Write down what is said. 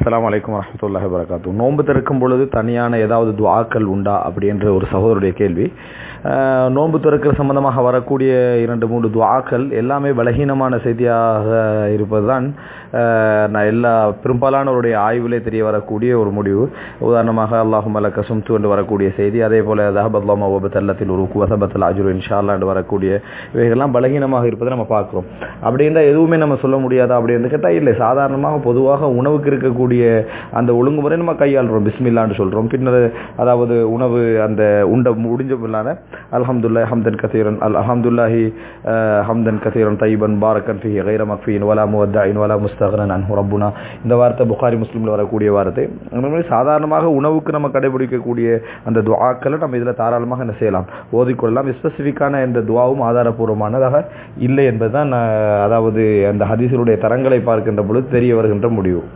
அஸ்ஸலாமு அலைக்கும் வரஹ்மத்துல்லாஹி வரகாத்து நோன்பு திறக்கும் பொழுது தனியான ஏதாவது துஆக்கள் உண்டா அப்படின்ற ஒரு சகோதரருடைய கேள்வி அஹ், நோன்பு திறக்கிற சம்பந்தமாக வரக்கூடிய இரண்டு மூன்று துஆக்கள் எல்லாமே பலகீனமான செய்தியாக இருப்பதுதான் அஹ், நான் எல்லா பெரும்பாலானவருடைய ஆய்விலே தெரிய வரக்கூடிய ஒரு முடிவு உதாரணமாக அல்லாஹும் அல கசும்து என்று வரக்கூடிய செய்தி அதே போல தஹபத்லாமா ஒபத் அல்லத்தில் ஒரு வசபத்தில் அஜுரு இன்ஷால்லா என்று வரக்கூடிய இவைகள்லாம் பலகீனமாக இருப்பதை நம்ம பார்க்கிறோம் அப்படி இருந்தால் எதுவுமே நம்ம சொல்ல முடியாதா அப்படின்னு கேட்டால் இல்லை சாதாரணமாக பொதுவாக உணவுக்கு இருக்கக்கூடிய அந்த ஒழுங்குமுறை நம்ம கையாளுறோம் பிஸ்மில்லான்னு சொல்கிறோம் பின்னர் அதாவது உணவு அந்த உண்ட முடிஞ்ச பிள்ளான அல்ஹம்துல்லா ஹம்தன் கசீரன் அல் அஹமதுல்லாஹி ஹம்தன் கசீரன் தைபன் பாரக்கன் ஃபி கைர மக்ஃபீன் வலா முவத்தாயின் வலா முஸ்தகரன் அன்ஹு ரப்புனா இந்த வார்த்தை புகாரி முஸ்லீமில் வரக்கூடிய வார்த்தை அந்த மாதிரி சாதாரணமாக உணவுக்கு நம்ம கடைபிடிக்கக்கூடிய அந்த துவாக்களை நம்ம இதில் தாராளமாக என்ன செய்யலாம் ஓதிக்கொள்ளலாம் ஸ்பெசிஃபிக்கான எந்த துவாவும் ஆதாரபூர்வமானதாக இல்லை என்பதுதான் நான் அதாவது அந்த ஹதீஸருடைய தரங்களை பார்க்கின்ற பொழுது தெரிய வருகின்ற முடிவு